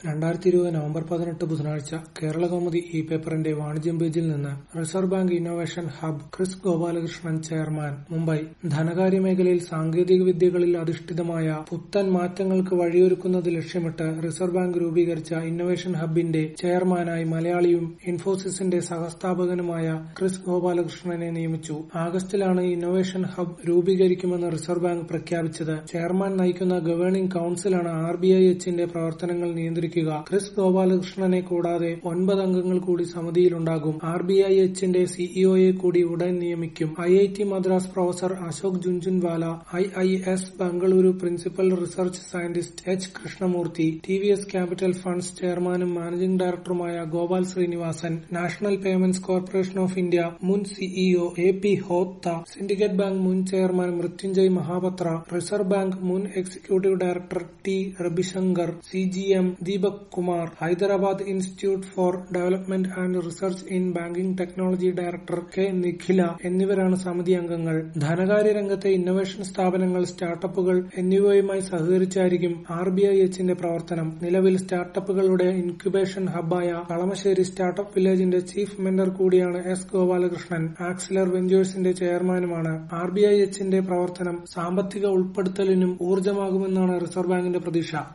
രണ്ടായിരത്തി ഇരുപത് നവംബർ പതിനെട്ട് ബുധനാഴ്ച കേരളകൗമുദി ഇ പേപ്പറിന്റെ വാണിജ്യം പേജിൽ നിന്ന് reserve bank innovation hub Kris Gopalakrishnan chairman Mumbai ധനകാര്യ മേഖലയിൽ സാങ്കേതിക വിദ്യകളിൽ അധിഷ്ഠിതമായ പുത്തൻ മാറ്റങ്ങൾക്ക് വഴിയൊരുക്കുന്നത് ലക്ഷ്യമിട്ട് റിസർവ് ബാങ്ക് രൂപീകരിച്ച ഇന്നൊവേഷൻ ഹബിന്റെ ചെയർമാനായി മലയാളിയും ഇൻഫോസിസിന്റെ സഹസ്ഥാപകനുമായ ക്രിസ് ഗോപാലകൃഷ്ണനെ നിയമിച്ചു ആഗസ്റ്റിലാണ് ഇന്നൊവേഷൻ ഹബ് രൂപീകരിക്കുമെന്ന് റിസർവ് ബാങ്ക് പ്രഖ്യാപിച്ചത് ചെയർമാൻ നയിക്കുന്ന ഗവേണിംഗ് കൌൺസിലാണ് ആർ ബി ഐ എച്ചിന്റെ പ്രവർത്തനങ്ങൾ നിയന്ത്രിക്കുക ക്രിസ് ഗോപാലകൃഷ്ണനെ കൂടാതെ ഒൻപത് അംഗങ്ങൾ കൂടി സമിതിയിലുണ്ടാകും ആർ ബി ഐ എച്ചിന്റെ സിഇഒയെ കൂടി ഉടൻ നിയമിക്കും I I T Madras professor Ashok Jhunjhunwala I I S Bengaluru principal research scientist H Krishnamurthy T V S capital funds ചെയർമാനും മാനേജിംഗ് ഡയറക്ടറുമായ Gopal Srinivasan national payments corporation of India മുൻ CEO A P Hota syndicate bank മുൻ chairman Mrutyunjay Mahapatra reserve bank മുൻ executive director T Rabishankar C G M Deepak Kumar Hyderabad institute for development and research in banking technology director K Nikhila എന്നിവരാണ് സമിതി അംഗങ്ങൾ ധനകാര്യ രംഗത്തെ ഇന്നൊവേഷൻ സ്ഥാപനങ്ങൾ സ്റ്റാർട്ടപ്പുകൾ എന്നിവയുമായി സഹകരിച്ചായിരിക്കും ആർ ബി ഐ എച്ചിന്റെ പ്രവർത്തനം നിലവിൽ സ്റ്റാർട്ടപ്പുകളുടെ ഇൻക്യുബേഷൻ ഹബ്ബായ കളമശ്ശേരി സ്റ്റാർട്ടപ്പ് വില്ലേജിന്റെ ചീഫ് മെന്റർ കൂടിയാണ് എസ് ഗോപാലകൃഷ്ണൻ ആക്സിലർ വെഞ്ചേഴ്സിന്റെ ചെയർമാനുമാണ് ആർ ബി ഐ എച്ചിന്റെ പ്രവർത്തനം സാമ്പത്തിക ഉൾപ്പെടുത്തലിനും ഊർജ്ജമാകുമെന്നാണ് റിസർവ് ബാങ്കിന്റെ പ്രതീക്ഷ